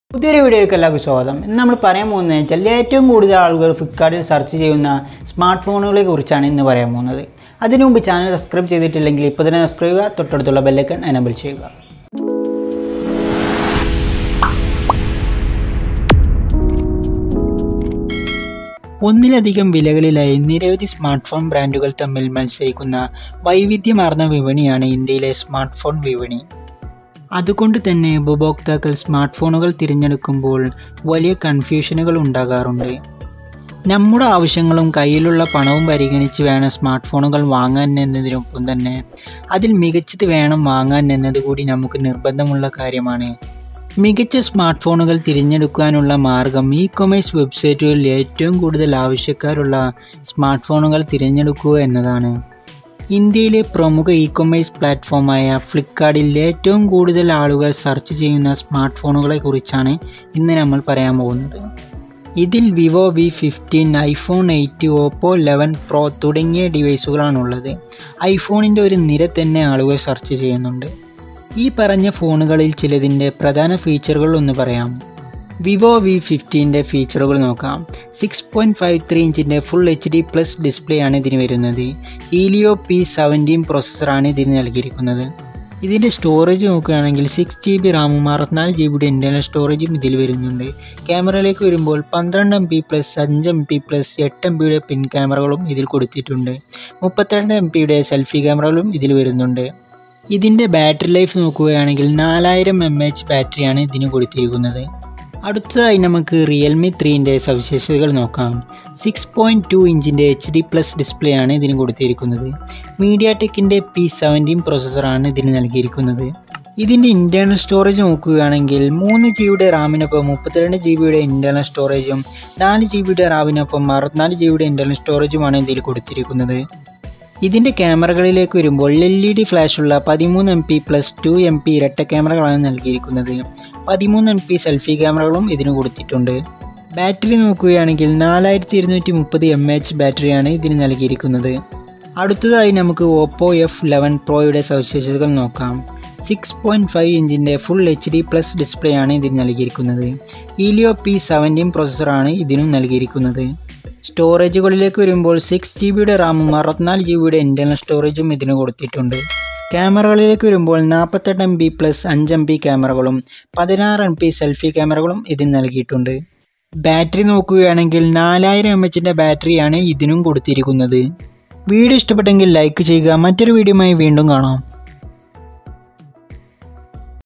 പുതിയൊരു വീഡിയോയ്ക്ക് എല്ലാവർക്കും സ്വാഗതം ഇന്ന് നമ്മൾ പറയാൻ പോകുന്നത് വെച്ചാൽ ഏറ്റവും കൂടുതൽ ആളുകൾ ഫ്ലിപ്കാർട്ടിൽ സെർച്ച് ചെയ്യുന്ന സ്മാർട്ട് ഫോണുകളെ കുറിച്ചാണ് ഇന്ന് പറയാൻ പോകുന്നത് അതിനു മുമ്പ് ചാനൽ സബ്സ്ക്രൈബ് ചെയ്തിട്ടില്ലെങ്കിൽ ഇപ്പോൾ തന്നെ സബ്സ്ക്രൈബ് ചെയ്യുക തൊട്ടടുത്തുള്ള ബെല്ലൈക്കൺ എനബിൾ ചെയ്യുക ഒന്നിലധികം വിലകളിലായി നിരവധി സ്മാർട്ട് ഫോൺ ബ്രാൻഡുകൾ തമ്മിൽ മത്സരിക്കുന്ന വൈവിധ്യമാർന്ന വിപണിയാണ് ഇന്ത്യയിലെ സ്മാർട്ട് ഫോൺ വിപണി അതുകൊണ്ട് തന്നെ ഉപഭോക്താക്കൾ സ്മാർട്ട് ഫോണുകൾ തിരഞ്ഞെടുക്കുമ്പോൾ വലിയ കൺഫ്യൂഷനുകൾ ഉണ്ടാകാറുണ്ട് നമ്മുടെ ആവശ്യങ്ങളും കയ്യിലുള്ള പണവും പരിഗണിച്ച് വേണം സ്മാർട്ട് ഫോണുകൾ വാങ്ങാൻ എന്നതിനൊപ്പം തന്നെ അതിൽ മികച്ചത് വേണം വാങ്ങാൻ എന്നതുകൂടി നമുക്ക് നിർബന്ധമുള്ള കാര്യമാണ് മികച്ച സ്മാർട്ട് ഫോണുകൾ തിരഞ്ഞെടുക്കാനുള്ള മാർഗം ഇ കൊമേഴ്സ് വെബ്സൈറ്റുകളിൽ ഏറ്റവും കൂടുതൽ ആവശ്യക്കാരുള്ള സ്മാർട്ട് ഫോണുകൾ തിരഞ്ഞെടുക്കുക എന്നതാണ് ഇന്ത്യയിലെ പ്രമുഖ ഇ കൊമേഴ്സ് പ്ലാറ്റ്ഫോമായ ഫ്ലിപ്കാർട്ടിൽ ഏറ്റവും കൂടുതൽ ആളുകൾ സെർച്ച് ചെയ്യുന്ന സ്മാർട്ട് ഫോണുകളെ കുറിച്ചാണ് ഇന്ന് നമ്മൾ പറയാൻ പോകുന്നത് ഇതിൽ Vivo V fifteen iPhone eight Oppo eleven pro തുടങ്ങിയ ഡിവൈസുകളാണുള്ളത് ഐഫോണിൻ്റെ ഒരു നിര തന്നെ ആളുകൾ സെർച്ച് ചെയ്യുന്നുണ്ട് ഈ പറഞ്ഞ ഫോണുകളിൽ ചിലതിൻ്റെ പ്രധാന ഫീച്ചറുകൾ ഒന്ന് പറയാം വിവോ വി ഫിഫ്റ്റീൻ്റെ ഫീച്ചറുകൾ നോക്കാം സിക്സ് പോയിൻറ്റ് ഫൈവ് ത്രീ ഇഞ്ചിൻ്റെ full H D plus display ആണ് ഇതിന് വരുന്നത് ഈലിയോ പി സെവൻറ്റീൻ പ്രോസസ്സറാണ് ഇതിന് നൽകിയിരിക്കുന്നത് ഇതിൻ്റെ സ്റ്റോറേജ് നോക്കുകയാണെങ്കിൽ സിക്സ് ജി ബി റാമും അറുപത്തിനാല് ജി ബിയുടെ ഇൻറ്റർണൽ സ്റ്റോറേജും ഇതിൽ വരുന്നുണ്ട് ക്യാമറയിലേക്ക് വരുമ്പോൾ പന്ത്രണ്ട് എം പി പ്ലസ് അഞ്ച് എം പി പ്ലസ് എട്ട് എം പിയുടെ പിൻ ക്യാമറകളും ഇതിൽ കൊടുത്തിട്ടുണ്ട് മുപ്പത്തിരണ്ട് എം പിയുടെ സെൽഫി ക്യാമറകളും ഇതിൽ വരുന്നുണ്ട് ഇതിൻ്റെ ബാറ്ററി ലൈഫ് നോക്കുകയാണെങ്കിൽ നാലായിരം എം എച്ച് ബാറ്ററിയാണ് ഇതിന് കൊടുത്തിരിക്കുന്നത് അടുത്തതായി നമുക്ക് റിയൽമി ത്രീൻ്റെ സവിശേഷതകൾ നോക്കാം സിക്സ് പോയിൻറ്റ് ടു ഇഞ്ചിൻ്റെ എച്ച് ഡി പ്ലസ് ഡിസ്പ്ലേ ആണ് ഇതിന് കൊടുത്തിരിക്കുന്നത് മീഡിയ ടെക്കിൻ്റെ പി സെവൻറ്റീൻ പ്രോസസ്സറാണ് ഇതിന് നൽകിയിരിക്കുന്നത് ഇതിൻ്റെ ഇൻറ്റേർണൽ സ്റ്റോറേജ് നോക്കുകയാണെങ്കിൽ മൂന്ന് ജി ബിയുടെ റാമിനൊപ്പം മുപ്പത്തിരണ്ട് ജി ബിയുടെ ഇൻറ്റേർണൽ സ്റ്റോറേജും നാല് ജി ബിയുടെ റാമിനൊപ്പം അറുപത്തിനാല് ജി ബിയുടെ ഇൻറ്റേർണൽ സ്റ്റോറേജുമാണ് ഇതിൽ കൊടുത്തിരിക്കുന്നത് ഇതിൻ്റെ ക്യാമറകളിലേക്ക് വരുമ്പോൾ എൽ ഇ ഡി ഫ്ലാഷുള്ള പതിമൂന്ന് M P plus two M P ഇരട്ട ക്യാമറകളാണ് നൽകിയിരിക്കുന്നത് പതിമൂന്ന് എം പി സെൽഫി ക്യാമറകളും ഇതിന് കൊടുത്തിട്ടുണ്ട് ബാറ്ററി നോക്കുകയാണെങ്കിൽ നാലായിരത്തി ഇരുന്നൂറ്റി മുപ്പത് എം എച്ച് ബാറ്ററിയാണ് ഇതിന് നൽകിയിരിക്കുന്നത് അടുത്തതായി നമുക്ക് ഓപ്പോ എഫ് ലെവൻ പ്രോയുടെ സവിശേഷതകൾ നോക്കാം സിക്സ് പോയിൻറ്റ് ഫൈവ് ഇഞ്ചിൻ്റെ full H D plus display ആണ് ഇതിന് നൽകിയിരിക്കുന്നത് ഈലിയോ പി സെവൻറ്റീൻ പ്രോസസ്സറാണ് ഇതിനും നൽകിയിരിക്കുന്നത് സ്റ്റോറേജുകളിലേക്ക് വരുമ്പോൾ സിക്സ് ജി ബിയുടെ റാമും അറുപത്തിനാല് ജി ബിയുടെ ഇൻറ്റർണൽ സ്റ്റോറേജും ഇതിന് കൊടുത്തിട്ടുണ്ട് ക്യാമറകളിലേക്ക് വരുമ്പോൾ നാൽപ്പത്തെട്ട് എം ബി പ്ലസ് അഞ്ച് എം പി ക്യാമറകളും പതിനാറ് എം പി സെൽഫി ക്യാമറകളും ഇതിന് നൽകിയിട്ടുണ്ട് ബാറ്ററി നോക്കുകയാണെങ്കിൽ നാലായിരം എം എച്ചിൻ്റെ ബാറ്ററിയാണ് ഇതിനും കൊടുത്തിരിക്കുന്നത് വീഡിയോ ഇഷ്ടപ്പെട്ടെങ്കിൽ ലൈക്ക് ചെയ്യുക മറ്റൊരു വീഡിയോയുമായി വീണ്ടും കാണാം